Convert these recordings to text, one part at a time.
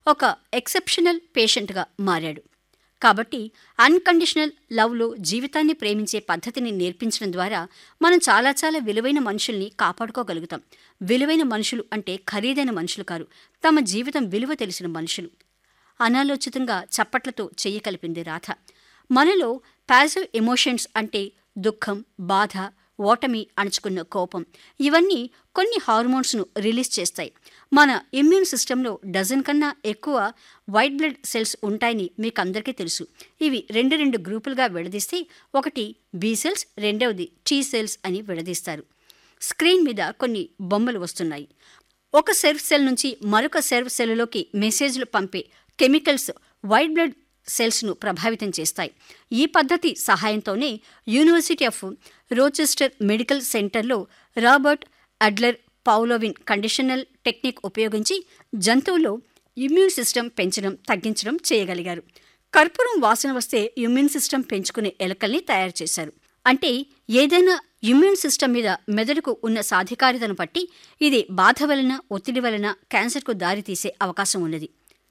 ఒక ఎక్సెప్షనల్ పేషెంట్గా మారాడు కాబట్టి అన్కండిషనల్ లవ్లో జీవితాన్ని ప్రేమించే పద్ధతిని నేర్పించడం ద్వారా మనం చాలా చాలా విలువైన మనుషుల్ని కాపాడుకోగలుగుతాం విలువైన మనుషులు అంటే ఖరీదైన మనుషులు కారు తమ జీవితం విలువ తెలిసిన మనుషులు అనాలోచితంగా చప్పట్లతో చెయ్యి కలిపింది రాధ మనలో ప్యాసివ్ ఎమోషన్స్ అంటే దుఃఖం బాధ ఓటమి అణుచుకున్న కోపం ఇవన్నీ కొన్ని హార్మోన్స్ను రిలీజ్ చేస్తాయి మన ఇమ్యూన్ సిస్టంలో డజన్ కన్నా ఎక్కువ వైట్ బ్లడ్ సెల్స్ ఉంటాయని మీకు అందరికీ తెలుసు ఇవి రెండు రెండు గ్రూపులుగా విడదీస్తే ఒకటి బి సెల్స్ రెండవది టీ సెల్స్ అని విడదీస్తారు స్క్రీన్ మీద కొన్ని బొమ్మలు వస్తున్నాయి ఒక సెర్వ్ సెల్ నుంచి మరొక సెర్వ్ సెల్లోకి మెసేజ్లు పంపే కెమికల్స్ వైట్ బ్లడ్ సెల్స్ను ప్రభావితం చేస్తాయి ఈ పద్ధతి సహాయంతోనే యూనివర్సిటీ ఆఫ్ రోచెస్టర్ మెడికల్ సెంటర్లో రాబర్ట్ అడ్లర్ పౌలోవిన్ కండిషనల్ టెక్నిక్ ఉపయోగించి జంతువులో ఇమ్యూన్ సిస్టమ్ పెంచడం తగ్గించడం చేయగలిగారు కర్పూరం వాసన వస్తే ఇమ్యూన్ సిస్టమ్ పెంచుకునే ఎలకల్ని తయారు చేశారు అంటే ఏదైనా ఇమ్యూన్ సిస్టమ్ మీద మెదడుకు ఉన్న సాధికారితను బట్టి ఇది బాధ వలన ఒత్తిడి వలన క్యాన్సర్కు దారితీసే అవకాశం ఉన్నది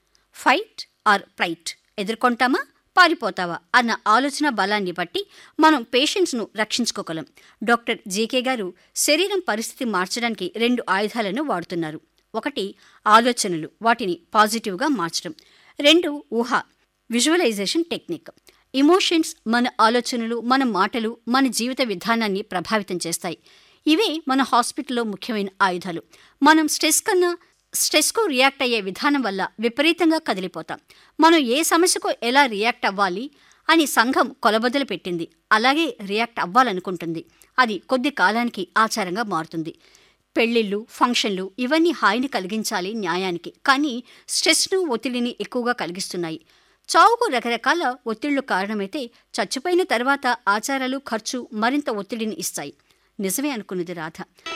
ఫైట్ ఆర్ ఫ్లైట్ ఎదుర్కొంటామా పారిపోతావా అన్న ఆలోచన బలాన్ని బట్టి మనం పేషెంట్స్ను రక్షించుకోగలం డాక్టర్ జేకే గారు శరీరం పరిస్థితి మార్చడానికి రెండు ఆయుధాలను వాడుతున్నారు ఒకటి ఆలోచనలు వాటిని పాజిటివ్గా మార్చడం రెండు ఊహ విజువలైజేషన్ టెక్నిక్ ఇమోషన్స్ మన ఆలోచనలు మన మాటలు మన జీవిత విధానాన్ని ప్రభావితం చేస్తాయి ఇవే మన హాస్పిటల్లో ముఖ్యమైన ఆయుధాలు మనం స్ట్రెస్ కన్నా స్ట్రెస్కు రియాక్ట్ అయ్యే విధానం వల్ల విపరీతంగా కదిలిపోతాం మనం ఏ సమస్యకు ఎలా రియాక్ట్ అవ్వాలి అని సంఘం కొలబద్దలు పెట్టింది అలాగే రియాక్ట్ అవ్వాలనుకుంటుంది అది కొద్ది కాలానికి ఆచారంగా మారుతుంది పెళ్లిళ్ళు ఫంక్షన్లు ఇవన్నీ హాయిని కలిగించాలి న్యాయానికి కానీ స్ట్రెస్ను ఒత్తిడిని ఎక్కువగా కలిగిస్తున్నాయి చావుకు రకరకాల ఒత్తిళ్లు కారణమైతే చచ్చిపోయిన తర్వాత ఆచారాలు ఖర్చు మరింత ఒత్తిడిని ఇస్తాయి నిజమే అనుకున్నది రాధ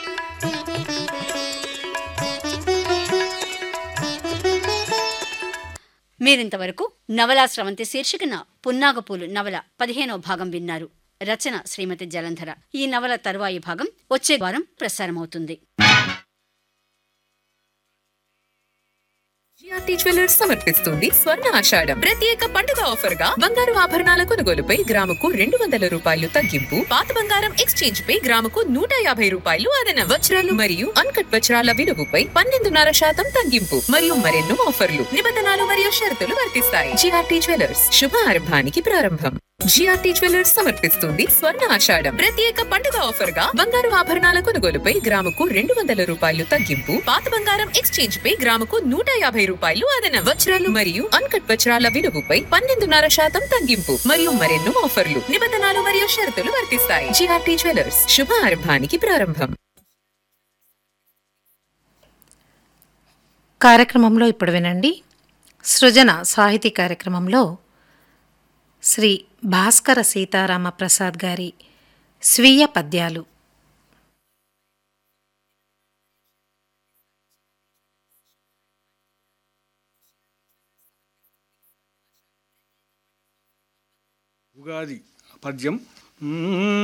మీరింతవరకు నవలా స్రవంతి శీర్షికన పున్నాగపూలు నవల పదిహేనవ భాగం విన్నారు రచన శ్రీమతి జలంధర ఈ నవల తరువాయి భాగం వచ్చే వారం ప్రసారమవుతుంది జిఆర్టీ జ్యువెలర్స్ సమర్పిస్తుంది స్వర్ణ ఆషాఢం ప్రత్యేక పండుగ ఆఫర్ గా బంగారు ఆభరణాల కొనుగోలుపై గ్రాముకు రెండు వందల రూపాయలు తగ్గింపు పాత బంగారం ఎక్స్చేంజ్ పై గ్రాముకు నూట యాభై రూపాయలు అదన వజ్రాలు మరియు అన్కట్ వజ్రాల విలువపై పన్నెండున్నర శాతం తగ్గింపు మరియు మరెన్నో ఆఫర్లు నిబంధనలు మరియు షరతులు వర్తిస్తాయి జిఆర్టీ జ్యువెలర్స్ శుభ ఆరంభానికి ప్రారంభం జిఆర్టీ జ్యువెలర్స్ సమర్పిస్తుంది స్వర్ణ ఆషాఢం ప్రత్యేక పండుగ ఆఫర్ గా బంగారు ఆభరణాల కొనుగోలుపై గ్రాముకు రెండు వందల రూపాయలు తగ్గింపు పాత బంగారం ఎక్స్చేంజ్ పై గ్రాముకు నూట యాభై రూపాయలు అదన వజ్రాలు మరియు అన్కట్ వజ్రాల విలువపై పన్నెండున్నర శాతం తగ్గింపు మరియు మరెన్నో ఆఫర్లు నిబంధనలు మరియు షరతులు వర్తిస్తాయి జిఆర్టీ జ్యువెలర్స్ శుభ ఆరంభానికి ప్రారంభం కార్యక్రమంలో ఇప్పుడు వినండి సృజన సాహితీ కార్యక్రమంలో శ్రీ భాస్కర సీతారామ ప్రసాద్ గారి స్వీయ పద్యాలు ఉగాది పద్యం